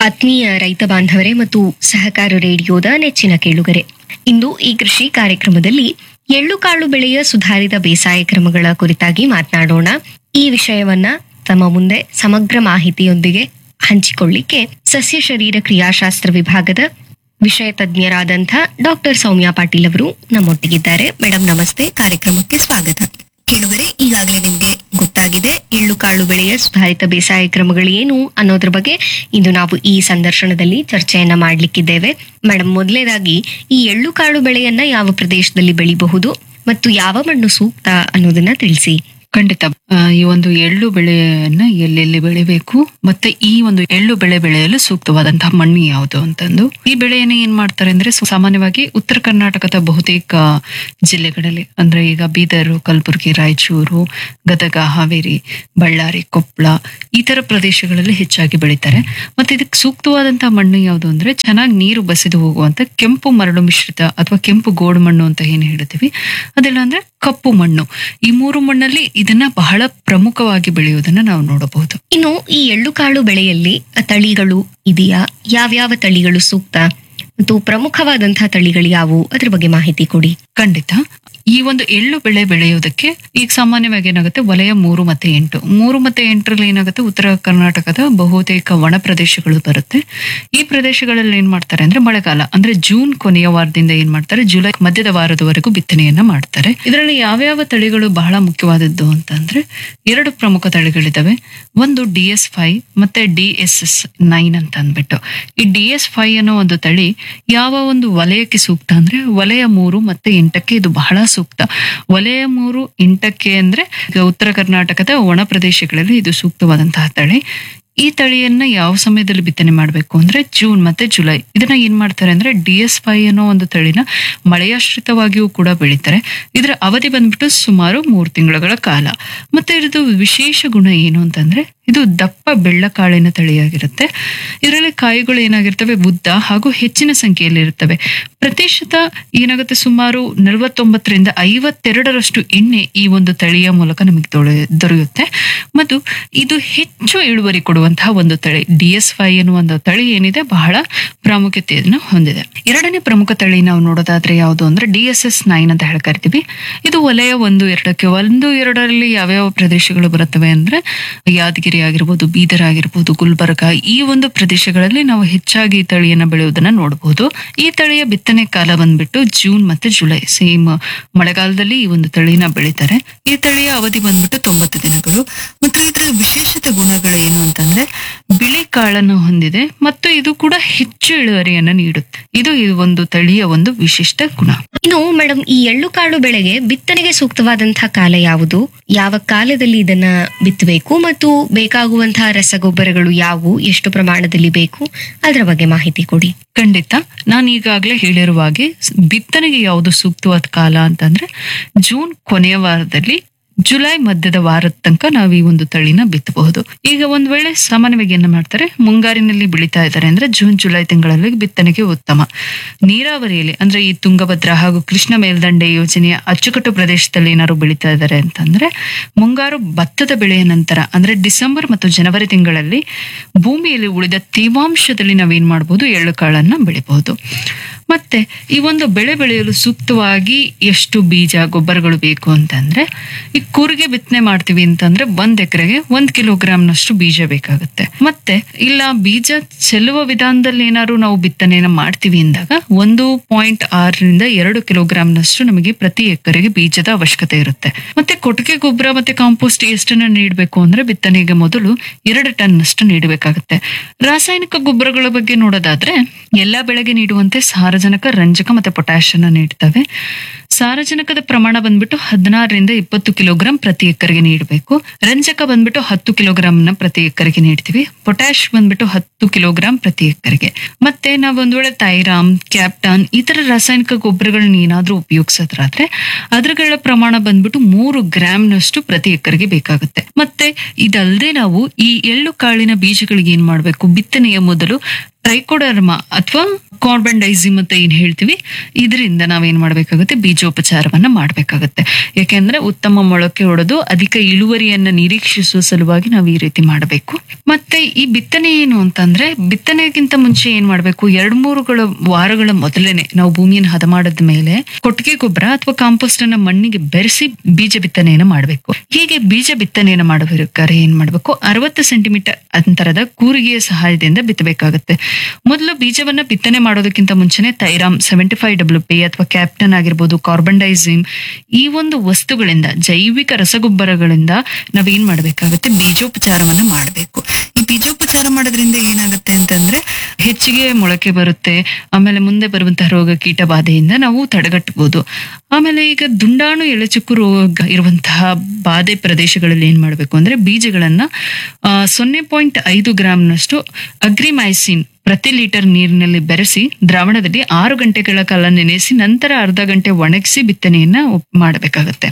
ಆತ್ಮೀಯ ರೈತ ಬಾಂಧವರೇ ಮತ್ತು ಸಹಕಾರ ರೇಡಿಯೋದ ನೆಚ್ಚಿನ ಕೇಳುಗರೆ ಇಂದು ಈ ಕೃಷಿ ಕಾರ್ಯಕ್ರಮದಲ್ಲಿ ಎಳ್ಳು ಕಾಳು ಬೆಳೆಯ ಸುಧಾರಿತ ಬೇಸಾಯ ಕ್ರಮಗಳ ಕುರಿತಾಗಿ ಮಾತನಾಡೋಣ ಈ ವಿಷಯವನ್ನ ತಮ್ಮ ಮುಂದೆ ಸಮಗ್ರ ಮಾಹಿತಿಯೊಂದಿಗೆ ಹಂಚಿಕೊಳ್ಳಿಕ್ಕೆ ಸಸ್ಯ ಶರೀರ ಕ್ರಿಯಾಶಾಸ್ತ್ರ ವಿಭಾಗದ ವಿಷಯ ತಜ್ಞರಾದಂಥ ಡಾಕ್ಟರ್ ಸೌಮ್ಯ ಪಾಟೀಲ್ ಅವರು ನಮ್ಮೊಟ್ಟಿಗಿದ್ದಾರೆ ಮೇಡಮ್ ನಮಸ್ತೆ ಕಾರ್ಯಕ್ರಮಕ್ಕೆ ಸ್ವಾಗತ ಕೇಳುಗರೆ ಈಗಾಗಲೇ ನಿಮಗೆ ಗೊತ್ತಾಗಿದೆ ಎಳ್ಳು ಕಾಳು ಬೆಳೆಯ ಸುಧಾರಿತ ಬೇಸಾಯ ಕ್ರಮಗಳು ಏನು ಅನ್ನೋದ್ರ ಬಗ್ಗೆ ಇಂದು ನಾವು ಈ ಸಂದರ್ಶನದಲ್ಲಿ ಚರ್ಚೆಯನ್ನ ಮಾಡಲಿಕ್ಕಿದ್ದೇವೆ ಮೇಡಮ್ ಮೊದಲನೇದಾಗಿ ಈ ಎಳ್ಳು ಕಾಳು ಬೆಳೆಯನ್ನ ಯಾವ ಪ್ರದೇಶದಲ್ಲಿ ಬೆಳಿಬಹುದು ಮತ್ತು ಯಾವ ಮಣ್ಣು ಸೂಕ್ತ ಅನ್ನೋದನ್ನ ತಿಳಿಸಿ ಖಂಡಿತ ಆ, ಈ ಒಂದು ಎಳ್ಳು ಬೆಳೆಯನ್ನ ಎಲ್ಲೆಲ್ಲಿ ಬೆಳಿಬೇಕು ಮತ್ತೆ ಈ ಒಂದು ಎಳ್ಳು ಬೆಳೆ ಬೆಳೆಯಲು ಸೂಕ್ತವಾದಂತಹ ಮಣ್ಣು ಯಾವುದು ಅಂತಂದು ಈ ಬೆಳೆಯನ್ನ ಏನ್ ಮಾಡ್ತಾರೆ ಅಂದ್ರೆ ಸು- ಸಾಮಾನ್ಯವಾಗಿ ಉತ್ತರ ಕರ್ನಾಟಕದ ಬಹುತೇಕ ಜಿಲ್ಲೆಗಳಲ್ಲಿ ಅಂದ್ರೆ ಈಗ ಬೀದರ್ ಕಲಬುರಗಿ ರಾಯಚೂರು ಗದಗ ಹಾವೇರಿ ಬಳ್ಳಾರಿ ಕೊಪ್ಪಳ ಈ ತರ ಪ್ರದೇಶಗಳಲ್ಲಿ ಹೆಚ್ಚಾಗಿ ಬೆಳೀತಾರೆ ಮತ್ತೆ ಇದಕ್ಕೆ ಸೂಕ್ತವಾದಂತಹ ಮಣ್ಣು ಯಾವುದು ಅಂದ್ರೆ ಚೆನ್ನಾಗಿ ನೀರು ಬಸಿದು ಹೋಗುವಂತ ಕೆಂಪು ಮರಳು ಮಿಶ್ರಿತ ಅಥವಾ ಕೆಂಪು ಗೋಡು ಮಣ್ಣು ಅಂತ ಏನ್ ಹೇಳ್ತೀವಿ ಅದೆಲ್ಲ ಅಂದ್ರೆ ಕಪ್ಪು ಮಣ್ಣು ಈ ಮೂರು ಮಣ್ಣಲ್ಲಿ ಇದನ್ನ ಬಹಳ ಪ್ರಮುಖವಾಗಿ ಬೆಳೆಯುವುದನ್ನ ನಾವು ನೋಡಬಹುದು ಇನ್ನು ಈ ಎಳ್ಳು ಕಾಳು ಬೆಳೆಯಲ್ಲಿ ತಳಿಗಳು ಇದೆಯಾ ಯಾವ್ಯಾವ ತಳಿಗಳು ಸೂಕ್ತ ಮತ್ತು ಪ್ರಮುಖವಾದಂತಹ ತಳಿಗಳು ಯಾವುವು ಅದ್ರ ಬಗ್ಗೆ ಮಾಹಿತಿ ಕೊಡಿ ಖಂಡಿತ ಈ ಒಂದು ಎಳ್ಳು ಬೆಳೆ ಬೆಳೆಯುವುದಕ್ಕೆ ಈಗ ಸಾಮಾನ್ಯವಾಗಿ ಏನಾಗುತ್ತೆ ವಲಯ ಮೂರು ಮತ್ತೆ ಎಂಟು ಮೂರು ಮತ್ತೆ ಎಂಟರಲ್ಲಿ ಏನಾಗುತ್ತೆ ಉತ್ತರ ಕರ್ನಾಟಕದ ಬಹುತೇಕ ಒಣ ಪ್ರದೇಶಗಳು ಬರುತ್ತೆ ಈ ಪ್ರದೇಶಗಳಲ್ಲಿ ಏನ್ ಮಾಡ್ತಾರೆ ಅಂದ್ರೆ ಮಳೆಗಾಲ ಅಂದ್ರೆ ಜೂನ್ ಕೊನೆಯ ವಾರದಿಂದ ಏನ್ ಮಾಡ್ತಾರೆ ಜುಲೈ ಮಧ್ಯದ ವಾರದವರೆಗೂ ಬಿತ್ತನೆಯನ್ನ ಮಾಡ್ತಾರೆ ಇದರಲ್ಲಿ ಯಾವ್ಯಾವ ತಳಿಗಳು ಬಹಳ ಮುಖ್ಯವಾದದ್ದು ಅಂತಂದ್ರೆ ಎರಡು ಪ್ರಮುಖ ತಳಿಗಳಿದಾವೆ ಒಂದು ಡಿ ಎಸ್ ಫೈವ್ ಮತ್ತೆ ಡಿ ಎಸ್ ಎಸ್ ನೈನ್ ಅಂತ ಅಂದ್ಬಿಟ್ಟು ಈ ಡಿ ಎಸ್ ಫೈವ್ ಅನ್ನೋ ಒಂದು ತಳಿ ಯಾವ ಒಂದು ವಲಯಕ್ಕೆ ಸೂಕ್ತ ಅಂದ್ರೆ ವಲಯ ಮೂರು ಮತ್ತೆ ಎಂಟಕ್ಕೆ ಇದು ಬಹಳ ಸೂಕ್ತ ವಲಯ ಮೂರು ಎಂಟಕ್ಕೆ ಅಂದ್ರೆ ಈಗ ಉತ್ತರ ಕರ್ನಾಟಕದ ಒಣ ಪ್ರದೇಶಗಳಲ್ಲಿ ಇದು ಸೂಕ್ತವಾದಂತಹ ತಳಿ ಈ ತಳಿಯನ್ನ ಯಾವ ಸಮಯದಲ್ಲಿ ಬಿತ್ತನೆ ಮಾಡಬೇಕು ಅಂದ್ರೆ ಜೂನ್ ಮತ್ತೆ ಜುಲೈ ಇದನ್ನ ಏನ್ ಮಾಡ್ತಾರೆ ಅಂದ್ರೆ ಡಿ ಎಸ್ ಫೈ ಅನ್ನೋ ಒಂದು ತಳಿನ ಮಳೆಯಾಶ್ರಿತವಾಗಿಯೂ ಕೂಡ ಬೆಳೀತಾರೆ ಇದರ ಅವಧಿ ಬಂದ್ಬಿಟ್ಟು ಸುಮಾರು ಮೂರು ತಿಂಗಳುಗಳ ಕಾಲ ಮತ್ತೆ ಇದ್ರದ್ದು ವಿಶೇಷ ಗುಣ ಏನು ಅಂತಂದ್ರೆ ಇದು ದಪ್ಪ ಬೆಳ್ಳಕಾಳಿನ ತಳಿಯಾಗಿರುತ್ತೆ ಇದರಲ್ಲಿ ಕಾಯಿಗಳು ಏನಾಗಿರ್ತವೆ ಉದ್ದ ಹಾಗೂ ಹೆಚ್ಚಿನ ಸಂಖ್ಯೆಯಲ್ಲಿ ಇರುತ್ತವೆ ಪ್ರತಿಶತ ಏನಾಗುತ್ತೆ ಸುಮಾರು ನಲವತ್ತೊಂಬತ್ತರಿಂದ ಐವತ್ತೆರಡರಷ್ಟು ಎಣ್ಣೆ ಈ ಒಂದು ತಳಿಯ ಮೂಲಕ ನಮಗೆ ದೊರೆ- ದೊರೆಯುತ್ತೆ ಮತ್ತು ಇದು ಹೆಚ್ಚು ಇಳುವರಿ ಕೊಡುವಂತಹ ಒಂದು ತಳಿ ಡಿ ಎಸ್ ಫೈ ಅನ್ನುವ ಒಂದು ತಳಿ ಏನಿದೆ ಬಹಳ ಪ್ರಾಮುಖ್ಯತೆಯನ್ನು ಹೊಂದಿದೆ ಎರಡನೇ ಪ್ರಮುಖ ತಳಿ ನಾವು ನೋಡೋದಾದ್ರೆ ಯಾವುದು ಅಂದ್ರೆ ಡಿ ಎಸ್ ಎಸ್ ನೈನ್ ಅಂತ ಹೇಳಿ ಕರಿತೀವಿ ಇದು ವಲಯ ಒಂದು ಎರಡಕ್ಕೆ ಒಂದು ಎರಡರಲ್ಲಿ ಯಾವ್ಯಾವ ಪ್ರದೇಶಗಳು ಬರುತ್ತವೆ ಅಂದ್ರೆ ಯಾದಗಿರಿ ಆಗಿರ್ಬೋದು ಬೀದರ್ ಆಗಿರ್ಬೋದು ಗುಲ್ಬರ್ಗ ಈ ಒಂದು ಪ್ರದೇಶಗಳಲ್ಲಿ ನಾವು ಹೆಚ್ಚಾಗಿ ಈ ತಳಿಯನ್ನ ಬೆಳೆಯುವುದನ್ನ ನೋಡಬಹುದು ಈ ತಳಿಯ ಬಿತ್ತನೆ ಕಾಲ ಬಂದ್ಬಿಟ್ಟು ಜೂನ್ ಮತ್ತೆ ಜುಲೈ ಸೇಮ್ ಮಳೆಗಾಲದಲ್ಲಿ ಈ ಒಂದು ತಳಿನ ಬೆಳೀತಾರೆ ಈ ತಳಿಯ ಅವಧಿ ಬಂದ್ಬಿಟ್ಟು ತೊಂಬತ್ತು ದಿನಗಳು ಮತ್ತು ಇದರ ವಿಶೇಷತೆ ಗುಣಗಳು ಏನು ಅಂತಂದ್ರೆ ಬಿಳಿ ಕಾಳನ್ನು ಹೊಂದಿದೆ ಮತ್ತು ಇದು ಕೂಡ ಹೆಚ್ಚು ಇಳುವರಿಯನ್ನ ನೀಡುತ್ತೆ ಇದು ಈ ಒಂದು ತಳಿಯ ಒಂದು ವಿಶಿಷ್ಟ ಗುಣ ಇನ್ನು ಮೇಡಮ್ ಈ ಎಳ್ಳು ಕಾಳು ಬೆಳೆಗೆ ಬಿತ್ತನೆಗೆ ಸೂಕ್ತವಾದಂತಹ ಕಾಲ ಯಾವುದು ಯಾವ ಕಾಲದಲ್ಲಿ ಇದನ್ನ ಬಿತ್ತಬೇಕು ಮತ್ತು ಬೇಕಾಗುವಂತಹ ರಸಗೊಬ್ಬರಗಳು ಯಾವುವು ಎಷ್ಟು ಪ್ರಮಾಣದಲ್ಲಿ ಬೇಕು ಅದರ ಬಗ್ಗೆ ಮಾಹಿತಿ ಕೊಡಿ ಖಂಡಿತ ನಾನು ಈಗಾಗಲೇ ಹೇಳಿರುವ ಹಾಗೆ ಸ್- ಬಿತ್ತನೆಗೆ ಯಾವುದು ಸೂಕ್ತವಾದ ಕಾಲ ಅಂತಂದ್ರೆ ಜೂನ್ ಕೊನೆಯ ವಾರದಲ್ಲಿ ಜುಲೈ ಮಧ್ಯದ ವಾರದ ತನಕ ನಾವು ಈ ಒಂದು ತಳಿನ ಬಿತ್ತಬಹುದು ಈಗ ಒಂದ್ ವೇಳೆ ಸಾಮಾನ್ಯವಾಗಿ ಏನ್ ಮಾಡ್ತಾರೆ ಮುಂಗಾರಿನಲ್ಲಿ ಬೆಳೀತಾ ಇದ್ದಾರೆ ಅಂದ್ರೆ ಜೂನ್ ಜುಲೈ ತಿಂಗಳಲ್ಲಿ ಬಿತ್ತನೆಗೆ ಉತ್ತಮ ನೀರಾವರಿಯಲ್ಲಿ ಅಂದ್ರೆ ಈ ತುಂಗಭದ್ರಾ ಹಾಗೂ ಕೃಷ್ಣ ಮೇಲ್ದಂಡೆ ಯೋಜನೆಯ ಅಚ್ಚುಕಟ್ಟು ಪ್ರದೇಶದಲ್ಲಿ ಏನಾದ್ರು ಬೆಳೀತಾ ಇದ್ದಾರೆ ಅಂತಂದ್ರೆ ಮುಂಗಾರು ಭತ್ತದ ಬೆಳೆಯ ನಂತರ ಅಂದ್ರೆ ಡಿಸೆಂಬರ್ ಮತ್ತು ಜನವರಿ ತಿಂಗಳಲ್ಲಿ ಭೂಮಿಯಲ್ಲಿ ಉಳಿದ ತೇವಾಂಶದಲ್ಲಿ ನಾವೇನ್ ಮಾಡಬಹುದು ಎಳ್ಳು ಕಾಳನ್ನ ಬೆಳಿಬಹುದು ಮತ್ತೆ ಈ ಒಂದು ಬೆಳೆ ಬೆಳೆಯಲು ಸೂಕ್ತವಾಗಿ ಎಷ್ಟು ಬೀಜ ಗೊಬ್ಬರಗಳು ಬೇಕು ಅಂತಂದ್ರೆ ಈ ಕೂರಿಗೆ ಬಿತ್ತನೆ ಮಾಡ್ತೀವಿ ಅಂತಂದ್ರೆ ಒಂದ್ ಎಕರೆಗೆ ಒಂದ್ ಕಿಲೋಗ್ರಾಮ್ನಷ್ಟು ಬೀಜ ಬೇಕಾಗುತ್ತೆ ಮತ್ತೆ ಇಲ್ಲ ಬೀಜ ಚೆಲ್ಲುವ ವಿಧಾನದಲ್ಲಿ ಏನಾದ್ರು ನಾವು ಬಿತ್ತನೆಯನ್ನ ಮಾಡ್ತೀವಿ ಅಂದಾಗ ಒಂದು ಪಾಯಿಂಟ್ ಆರರಿಂದ ಎರಡು ಕಿಲೋಗ್ರಾಮ್ನಷ್ಟು ನಮಗೆ ಪ್ರತಿ ಎಕರೆಗೆ ಬೀಜದ ಅವಶ್ಯಕತೆ ಇರುತ್ತೆ ಮತ್ತೆ ಕೊಟ್ಟಿಗೆ ಗೊಬ್ಬರ ಮತ್ತೆ ಕಾಂಪೋಸ್ಟ್ ಎಷ್ಟನ್ನ ನೀಡಬೇಕು ಅಂದ್ರೆ ಬಿತ್ತನೆಗೆ ಮೊದಲು ಎರಡು ಟನ್ ಅಷ್ಟು ನೀಡಬೇಕಾಗುತ್ತೆ ರಾಸಾಯನಿಕ ಗೊಬ್ಬರಗಳ ಬಗ್ಗೆ ನೋಡೋದಾದ್ರೆ ಎಲ್ಲಾ ಬೆಳೆಗೆ ನೀಡುವಂತೆ ಸಾರಜನಕ ರಂಜಕ ಮತ್ತೆ ಪೊಟ್ಯಾಶ್ ಅನ್ನ ನೀಡ್ತವೆ ಸಾರಜನಕದ ಪ್ರಮಾಣ ಬಂದ್ಬಿಟ್ಟು ಹದಿನಾರರಿಂದ ಇಪ್ಪತ್ತು ಕಿಲೋಗ್ರಾಂ ಪ್ರತಿ ಎಕರೆಗೆ ನೀಡಬೇಕು ರಂಜಕ ಬಂದ್ಬಿಟ್ಟು ಹತ್ತು ಕಿಲೋಗ್ರಾಂ ನ ಪ್ರತಿ ಎಕರೆಗೆ ನೀಡ್ತೀವಿ ಪೊಟ್ಯಾಶ್ ಬಂದ್ಬಿಟ್ಟು ಹತ್ತು ಕಿಲೋಗ್ರಾಂ ಪ್ರತಿ ಎಕರೆಗೆ ಮತ್ತೆ ನಾವು ಒಂದ್ ವೇಳೆ ಥೈರಾಮ್ ಕ್ಯಾಪ್ಟಾನ್ ಈ ತರ ರಾಸಾಯನಿಕ ಗೊಬ್ಬರಗಳನ್ನ ಏನಾದ್ರೂ ಉಪಯೋಗಿಸೋದ್ರಾದ್ರೆ ಅದ್ರಗಳ ಪ್ರಮಾಣ ಬಂದ್ಬಿಟ್ಟು ಮೂರು ಗ್ರಾಂನಷ್ಟು ಪ್ರತಿ ಎಕರೆಗೆ ಬೇಕಾಗುತ್ತೆ ಮತ್ತೆ ಇದಲ್ಲದೆ ನಾವು ಈ ಎಳ್ಳು ಕಾಳಿನ ಬೀಜಗಳಿಗೆ ಏನ್ ಮಾಡ್ಬೇಕು ಬಿತ್ತನೆಯ ಮೊದಲು ಟ್ರೈಕೋಡರ್ಮ ಅಥವಾ ಕಾರ್ಬನ್ ಡೈಸಿಮ್ ಅಂತ ಏನ್ ಹೇಳ್ತೀವಿ ಇದರಿಂದ ನಾವೇನ್ ಮಾಡ್ಬೇಕಾಗುತ್ತೆ ಬೀಜೋಪಚಾರವನ್ನ ಮಾಡ್ಬೇಕಾಗುತ್ತೆ ಯಾಕೆಂದ್ರೆ ಉತ್ತಮ ಮೊಳಕೆ ಹೊಡೆದು ಅಧಿಕ ಇಳುವರಿಯನ್ನ ನಿರೀಕ್ಷಿಸುವ ಸಲುವಾಗಿ ನಾವು ಈ ರೀತಿ ಮಾಡಬೇಕು ಮತ್ತೆ ಈ ಬಿತ್ತನೆ ಏನು ಅಂತಂದ್ರೆ ಬಿತ್ತನೆಗಿಂತ ಮುಂಚೆ ಏನ್ ಮಾಡ್ಬೇಕು ಎರಡ್ ಮೂರುಗಳ ವಾರಗಳ ಮೊದಲೇನೆ ನಾವು ಭೂಮಿಯನ್ನು ಹದ ಮಾಡಿದ ಮೇಲೆ ಕೊಟ್ಟಿಗೆ ಗೊಬ್ಬರ ಅಥವಾ ಕಾಂಪೋಸ್ಟ್ ಅನ್ನ ಮಣ್ಣಿಗೆ ಬೆರೆಸಿ ಬೀಜ ಬಿತ್ತನೆಯನ್ನ ಮಾಡಬೇಕು ಹೀಗೆ ಬೀಜ ಬಿತ್ತನೆಯನ್ನ ಮಾಡಬೇಕಾದ್ರೆ ಏನ್ ಮಾಡ್ಬೇಕು ಅರವತ್ತು ಸೆಂಟಿಮೀಟರ್ ಅಂತರದ ಕೂರಿಗೆಯ ಸಹಾಯದಿಂದ ಬಿತ್ತಬೇಕಾಗುತ್ತೆ ಮೊದಲು ಬೀಜವನ್ನ ಬಿತ್ತನೆ ಮಾಡೋದಕ್ಕಿಂತ ಮುಂಚೆನೆ thiram seventy five W P ಅಥವಾ ಕ್ಯಾಪ್ಟನ್ ಆಗಿರ್ಬೋದು ಕಾರ್ಬನ್ ಡೈಸಿಮ್ ಈ ಒಂದು ವಸ್ತುಗಳಿಂದ ಜೈವಿಕ ರಸಗೊಬ್ಬರಗಳಿಂದ ನಾವೇನ್ ಮಾಡ್ಬೇಕಾಗುತ್ತೆ ಬೀಜೋಪಚಾರವನ್ನ ಮಾಡಬೇಕು ಈ ಬೀಜೋಪಚಾರ ಮಾಡೋದ್ರಿಂದ ಏನಾಗುತ್ತೆ ಅಂತಂದ್ರೆ ಹೆಚ್ಚಿಗೆ ಮೊಳಕೆ ಬರುತ್ತೆ ಆಮೇಲೆ ಮುಂದೆ ಬರುವಂತಹ ರೋಗ ಕೀಟ ಬಾಧೆಯಿಂದ ನಾವು ತಡೆಗಟ್ಟಬಹುದು ಆಮೇಲೆ ಈಗ ದುಂಡಾಣು ಎಳೆಚುಕ್ಕು ರೋಗ ಇರುವಂತಹ ಬಾಧೆ ಪ್ರದೇಶಗಳಲ್ಲಿ ಏನ್ ಮಾಡಬೇಕು ಅಂದ್ರೆ ಬೀಜಗಳನ್ನ ಆ, ಸೊನ್ನೆ ಪಾಯಿಂಟ್ ಐದು ಗ್ರಾಂನಷ್ಟು ಅಗ್ರಿಮೈಸಿನ್ ಪ್ರತಿ ಲೀಟರ್ ನೀರಿನಲ್ಲಿ ಬೆರೆಸಿ ದ್ರಾವಣದಲ್ಲಿ ಆರು ಗಂಟೆಗಳ ಕಾಲ ನೆನೆಸಿ ನಂತರ ಅರ್ಧ ಗಂಟೆ ಒಣಗಿಸಿ ಬಿತ್ತನೆಯನ್ನ ಒಪ್- ಮಾಡಬೇಕಾಗತ್ತೆ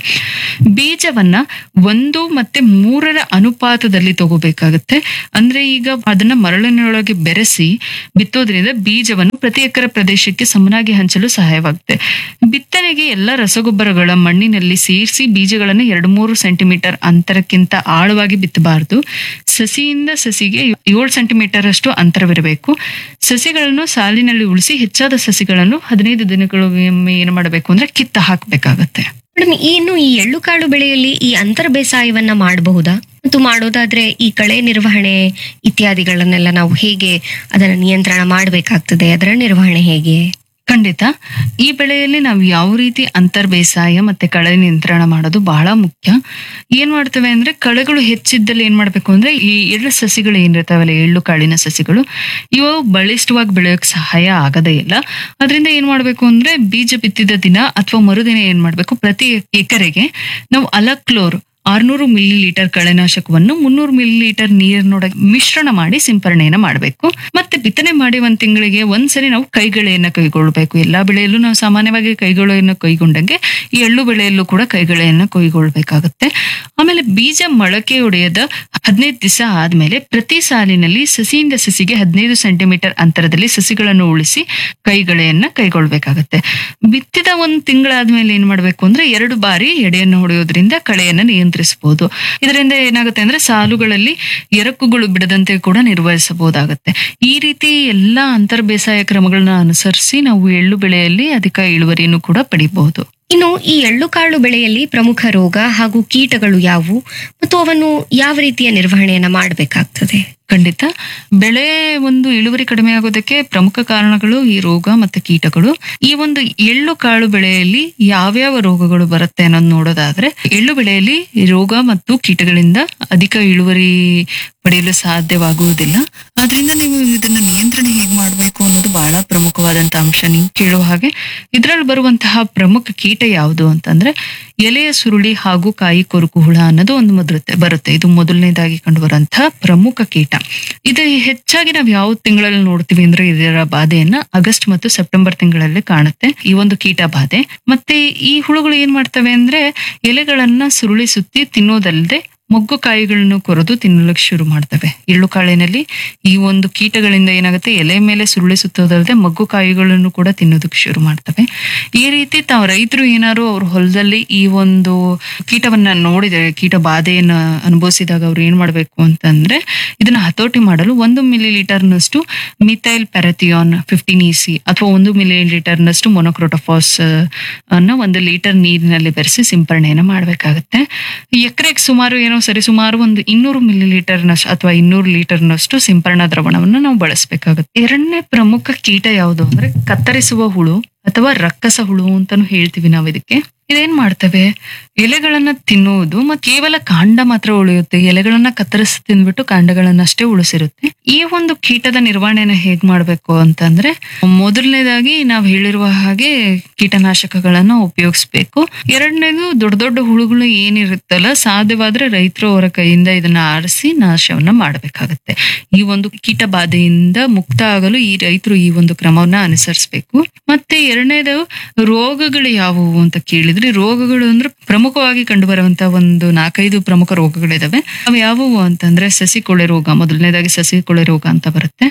ಬೀಜವನ್ನ ಒಂದು ಮತ್ತೆ ಮೂರರ ಅನುಪಾತದಲ್ಲಿ ತಗೋಬೇಕಾಗತ್ತೆ ಅಂದ್ರೆ ಈಗ ಅದನ್ನ ಮರಳಿನೊಳಗೆ ಬೆರೆಸಿ ಬಿತ್ತೋದ್ರಿಂದ ಬೀಜವನ್ನು ಪ್ರತಿ ಎಕರೆ ಪ್ರದೇಶಕ್ಕೆ ಸಮನಾಗಿ ಹಂಚಲು ಸಹಾಯವಾಗುತ್ತೆ ಬಿತ್ತನೆಗೆ ಎಲ್ಲ ರಸಗೊಬ್ಬರಗಳ ಮಣ್ಣಿನಲ್ಲಿ ಸೇರಿಸಿ ಬೀಜಗಳನ್ನು ಎರಡು ಮೂರು ಸೆಂಟಿಮೀಟರ್ ಅಂತರಕ್ಕಿಂತ ಆಳವಾಗಿ ಬಿತ್ತಬಾರದು ಸಸಿಯಿಂದ ಸಸಿಗೆ ಏಳು ಸೆಂಟಿಮೀಟರ್ ಅಷ್ಟು ಅಂತರವಿರಬೇಕು ಸಸಿಗಳನ್ನು ಸಾಲಿನಲ್ಲಿ ಉಳಿಸಿ ಹೆಚ್ಚಾದ ಸಸಿಗಳನ್ನು ಹದಿನೈದು ದಿನಗಳಿಗೊಮ್ಮೆ ಏನು ಮಾಡಬೇಕು ಅಂದ್ರೆ ಕಿತ್ತ ಹಾಕಬೇಕಾಗತ್ತೆ ಮೇಡಮ್ ಇನ್ನು ಈ ಎಳ್ಳುಕಾಳು ಬೆಳೆಯಲ್ಲಿ ಈ ಅಂತರ ಬೇಸಾಯವನ್ನ ಮಾಡಬಹುದಾ ಮತ್ತು ಮಾಡೋದಾದ್ರೆ ಈ ಕಳೆ ನಿರ್ವಹಣೆ ಇತ್ಯಾದಿಗಳನ್ನೆಲ್ಲ ನಾವು ಹೇಗೆ ಅದನ್ನ ನಿಯಂತ್ರಣ ಮಾಡಬೇಕಾಗ್ತದೆ ಅದರ ನಿರ್ವಹಣೆ ಹೇಗೆ ಖಂಡಿತ ಈ ಬೆಳೆಯಲ್ಲಿ ನಾವು ಯಾವ ರೀತಿ ಅಂತರ್ ಬೇಸಾಯ ಮತ್ತೆ ಕಳೆ ನಿಯಂತ್ರಣ ಮಾಡೋದು ಬಹಳ ಮುಖ್ಯ ಏನ್ ಮಾಡ್ತೇವೆ ಅಂದ್ರೆ ಕಳೆಗಳು ಹೆಚ್ಚಿದ್ದಲ್ಲಿ ಏನ್ ಮಾಡ್ಬೇಕು ಅಂದ್ರೆ ಈ ಎಳ್ಳು ಸಸಿಗಳು ಏನಿರ್ತಾವಲ್ಲ ಎಳ್ಳು ಕಾಳಿನ ಸಸಿಗಳು ಇವು ಬಲಿಷ್ಠವಾಗಿ ಬೆಳೆಯೋಕ್ ಸಹಾಯ ಆಗದೇ ಇಲ್ಲ ಅದರಿಂದ ಏನ್ ಮಾಡ್ಬೇಕು ಅಂದ್ರೆ ಬೀಜ ಬಿತ್ತಿದ ದಿನ ಅಥವಾ ಮರುದಿನ ಏನ್ ಮಾಡ್ಬೇಕು ಪ್ರತಿ ಎಕರೆಗೆ ನಾವು ಅಲಕ್ಲೋರ್ ಆರ್ನೂರು ಮಿಲಿ ಲೀಟರ್ ಕಳೆನಾಶಕವನ್ನು ಮುನ್ನೂರು ಮಿಲಿ ಲೀಟರ್ ನೀರಿನೊಳಗೆ ಮಿಶ್ರಣ ಮಾಡಿ ಸಿಂಪರಣೆಯನ್ನ ಮಾಡಬೇಕು ಮತ್ತೆ ಬಿತ್ತನೆ ಮಾಡಿ ಒಂದ್ ತಿಂಗಳಿಗೆ ಒಂದ್ಸರಿ ನಾವು ಕೈಗಳೆಯನ್ನ ಕೈಗೊಳ್ಬೇಕು ಎಲ್ಲಾ ಬೆಳೆಯಲ್ಲೂ ನಾವು ಸಾಮಾನ್ಯವಾಗಿ ಕೈಗಳೆಯನ್ನು ಕೈಗೊಂಡಂಗೆ ಈ ಎಳ್ಳು ಬೆಳೆಯಲ್ಲೂ ಕೂಡ ಕೈಗಳೆಯನ್ನ ಕೈಗೊಳ್ಬೇಕಾಗುತ್ತೆ ಆಮೇಲೆ ಬೀಜ ಮೊಳಕೆ ಒಡೆಯದ ಹದಿನೈದು ದಿವಸ ಆದ್ಮೇಲೆ ಪ್ರತಿ ಸಾಲಿನಲ್ಲಿ ಸಸಿಯಿಂದ ಸಸಿಗೆ ಹದಿನೈದು ಸೆಂಟಿಮೀಟರ್ ಅಂತರದಲ್ಲಿ ಸಸಿಗಳನ್ನು ಉಳಿಸಿ ಕೈಗಳೆಯನ್ನ ಕೈಗೊಳ್ಬೇಕಾಗತ್ತೆ ಬಿತ್ತಿದ ಒಂದ್ ತಿಂಗಳಾದ್ಮೇಲೆ ಏನ್ ಮಾಡ್ಬೇಕು ಅಂದ್ರೆ ಎರಡು ಬಾರಿ ಎಡೆಯನ್ನು ಹೊಡೆಯೋದ್ರಿಂದ ಕಳೆಯನ್ನ ನಿಯಂತ್ರಿಸಬಹುದು ಇದರಿಂದ ಏನಾಗುತ್ತೆ ಅಂದ್ರೆ ಸಾಲುಗಳಲ್ಲಿ ಎರಕುಗಳು ಬಿಡದಂತೆ ಕೂಡ ನಿರ್ವಹಿಸಬಹುದಾಗತ್ತೆ ಈ ರೀತಿ ಎಲ್ಲಾ ಅಂತರ್ ಬೇಸಾಯ ಕ್ರಮಗಳನ್ನ ಅನುಸರಿಸಿ ನಾವು ಎಳ್ಳು ಬೆಳೆಯಲ್ಲಿ ಅಧಿಕ ಇಳುವರಿಯನ್ನು ಕೂಡ ಪಡಿಬಹುದು ಇನ್ನು ಈ ಎಳ್ಳುಕಾಳು ಬೆಳೆಯಲ್ಲಿ ಪ್ರಮುಖ ರೋಗ ಹಾಗೂ ಕೀಟಗಳು ಯಾವುವು ಮತ್ತು ಅವನ್ನು ಯಾವ ರೀತಿಯ ನಿರ್ವಹಣೆಯನ್ನ ಮಾಡಬೇಕಾಗ್ತದೆ ಖಂಡಿತ ಬೆಳೆ ಒಂದು ಇಳುವರಿ ಕಡಿಮೆ ಆಗೋದಕ್ಕೆ ಪ್ರಮುಖ ಕಾರಣಗಳು ಈ ರೋಗ ಮತ್ತೆ ಕೀಟಗಳು ಈ ಒಂದು ಎಳ್ಳು ಕಾಳು ಬೆಳೆಯಲ್ಲಿ ಯಾವ್ಯಾವ ರೋಗಗಳು ಬರುತ್ತೆ ಅನ್ನೋದು ನೋಡೋದಾದ್ರೆ ಎಳ್ಳು ಬೆಳೆಯಲ್ಲಿ ರೋಗ ಮತ್ತು ಕೀಟಗಳಿಂದ ಅಧಿಕ ಇಳುವರಿ ಪಡೆಯಲು ಸಾಧ್ಯವಾಗುವುದಿಲ್ಲ ಆದ್ರಿಂದ ನೀವು ಇದನ್ನ ನಿಯಂತ್ರಣೆ ಹೇಗೆ ಮಾಡಬೇಕು ಅನ್ನೋದು ಬಹಳ ಪ್ರಮುಖವಾದಂತ ಅಂಶ ನೀವು ಕೇಳುವ ಹಾಗೆ ಇದರಲ್ಲಿ ಬರುವಂತಹ ಪ್ರಮುಖ ಕೀಟ ಯಾವುದು ಅಂತಂದ್ರೆ ಎಲೆಯ ಸುರುಳಿ ಹಾಗೂ ಕಾಯಿ ಕೊರುಕು ಹುಳ ಅನ್ನೋದು ಒಂದು ಮೊದಲುತ್ತೆ ಬರುತ್ತೆ ಇದು ಮೊದಲನೇದಾಗಿ ಕಂಡು ಬರುವಂತಹ ಪ್ರಮುಖ ಕೀಟ ಇದು ಹೆಚ್ಚಾಗಿ ನಾವು ಯಾವ ತಿಂಗಳಲ್ಲಿ ನೋಡ್ತೀವಿ ಅಂದ್ರೆ ಇದರ ಬಾಧೆಯನ್ನ ಆಗಸ್ಟ್ ಮತ್ತು ಸೆಪ್ಟೆಂಬರ್ ತಿಂಗಳಲ್ಲಿ ಕಾಣುತ್ತೆ ಈ ಒಂದು ಕೀಟ ಬಾಧೆ ಮತ್ತೆ ಈ ಹುಳುಗಳು ಏನ್ ಮಾಡ್ತವೆ ಅಂದ್ರೆ ಎಲೆಗಳನ್ನ ಸುರುಳಿ ಸುತ್ತಿ ತಿನ್ನೋದಲ್ಲದೆ ಮೊಗ್ಗು ಕಾಯಿಗಳನ್ನು ಕೊರೆದು ತಿನ್ನಲಿಕ್ಕೆ ಶುರು ಮಾಡ್ತವೆ ಎಳ್ಳು ಕಾಳಿನಲ್ಲಿ ಈ ಒಂದು ಕೀಟಗಳಿಂದ ಏನಾಗುತ್ತೆ ಎಲೆ ಮೇಲೆ ಸುರುಳಿ ಸುತ್ತೋದಲ್ಲದೆ ಮಗ್ಗು ಕಾಯಿಗಳನ್ನು ಕೂಡ ತಿನ್ನೋದಕ್ಕೆ ಶುರು ಮಾಡ್ತವೆ ಈ ರೀತಿ ತಾವು ರೈತರು ಏನಾದ್ರು ಅವ್ರ ಹೊಲದಲ್ಲಿ ಈ ಒಂದು ಕೀಟವನ್ನ ನೋಡಿದರೆ ಕೀಟ ಬಾಧೆಯನ್ನ ಅನುಭವಿಸಿದಾಗ ಅವ್ರು ಏನ್ ಮಾಡ್ಬೇಕು ಅಂತಂದ್ರೆ ಇದನ್ನ ಹತೋಟಿ ಮಾಡಲು ಒಂದು ಮಿಲಿ ಲೀಟರ್ನಷ್ಟು ಮಿಥೈಲ್ ಪ್ಯಾರಥಿಯಾನ್ ಫಿಫ್ಟೀನ್ ಇಸಿ ಅಥವಾ ಒಂದು ಮಿಲಿ ಲೀಟರ್ನಷ್ಟು ಮೊನೊಕ್ರೋಟೋಫಾಸ್ ಅನ್ನ ಒಂದು ಲೀಟರ್ ನೀರಿನಲ್ಲಿ ಬೆರೆಸಿ ಸಿಂಪರಣೆಯನ್ನ ಮಾಡಬೇಕಾಗುತ್ತೆ ಎಕರೆಗೆ ಸುಮಾರು ಏನೋ ಸರಿ ಸುಮಾರು ಒಂದು ಇನ್ನೂರು ಮಿಲಿ ಲೀಟರ್ನಷ್ಟು ಅಥವಾ ಇನ್ನೂರು ಲೀಟರ್ನಷ್ಟು ಸಿಂಪರಣಾ ದ್ರವಣವನ್ನು ನಾವು ಬಳಸಬೇಕಾಗುತ್ತೆ ಎರಡನೇ ಪ್ರಮುಖ ಕೀಟ ಯಾವುದು ಅಂದ್ರೆ ಕತ್ತರಿಸುವ ಹುಳು ಅಥವಾ ರಕ್ಕಸ ಹುಳು ಅಂತಾನು ಹೇಳ್ತೀವಿ ನಾವು ಇದಕ್ಕೆ ಇದೇನ್ ಮಾಡ್ತವೆ ಎಲೆಗಳನ್ನ ತಿನ್ನುವುದು ಮತ್ತು ಕೇವಲ ಕಾಂಡ ಮಾತ್ರ ಉಳಿಯುತ್ತೆ ಎಲೆಗಳನ್ನ ಕತ್ತರಿಸಿ ತಿಂದ್ಬಿಟ್ಟು ಕಾಂಡಗಳನ್ನಷ್ಟೇ ಉಳಿಸಿರುತ್ತೆ ಈ ಒಂದು ಕೀಟದ ನಿರ್ವಹಣೆನ ಹೇಗ್ ಮಾಡ್ಬೇಕು ಅಂತಂದ್ರೆ ಮೊದಲನೇದಾಗಿ ನಾವು ಹೇಳಿರುವ ಹಾಗೆ ಕೀಟನಾಶಕಗಳನ್ನ ಉಪಯೋಗಿಸ್ಬೇಕು ಎರಡನೇದು ದೊಡ್ಡ ದೊಡ್ಡ ಹುಳುಗಳು ಏನಿರುತ್ತಲ್ಲ ಸಾಧ್ಯವಾದ್ರೆ ರೈತರು ಅವರ ಕೈಯಿಂದ ಇದನ್ನ ಆರಿಸಿ ನಾಶವನ್ನ ಮಾಡಬೇಕಾಗತ್ತೆ ಈ ಒಂದು ಕೀಟ ಬಾಧೆಯಿಂದ ಮುಕ್ತ ಆಗಲು ಈ ರೈತರು ಈ ಒಂದು ಕ್ರಮವನ್ನ ಅನುಸರಿಸಬೇಕು ಮತ್ತೆ ಎರಡನೇದು ರೋಗಗಳು ಯಾವುವು ಅಂತ ಕೇಳಿದ್ರೆ ರೋಗಗಳು ಅಂದ್ರೆ ಪ್ರಮುಖವಾಗಿ ಕಂಡುಬರುವಂತ ಒಂದು ನಾಲ್ಕೈದು ಪ್ರಮುಖ ರೋಗಗಳಿದಾವೆ ಅವು ಯಾವುವು ಅಂತಂದ್ರೆ ಸಸಿ ಕೊಳೆ ರೋಗ ಮೊದಲನೇದಾಗಿ ಸಸಿ ಕೊಳೆ ರೋಗ ಅಂತ ಬರುತ್ತೆ